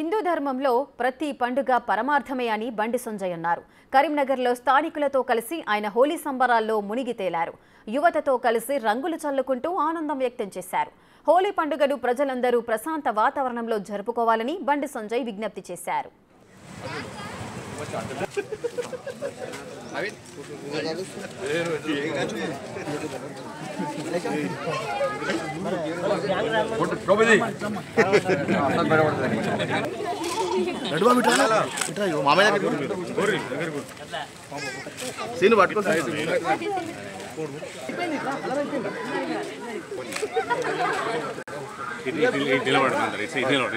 హిందూ ధర్మంలో ప్రతి పండుగ పరమార్థమే అని బండి సంజయ్ అన్నారు కరీంనగర్లో స్థానికులతో కలిసి ఆయన హోలీ సంబరాల్లో మునిగి తేలారు యువతతో కలిసి రంగులు చల్లుకుంటూ ఆనందం వ్యక్తం చేశారు హోలీ పండుగను ప్రజలందరూ ప్రశాంత వాతావరణంలో జరుపుకోవాలని బండి సంజయ్ విజ్ఞప్తి చేశారు నడువా బిడ్డ ఇట్రా ఇగో మామయ్య దగ్గర సీను పట్టుకో నిలబడుతుంది ఇటు నిలబడి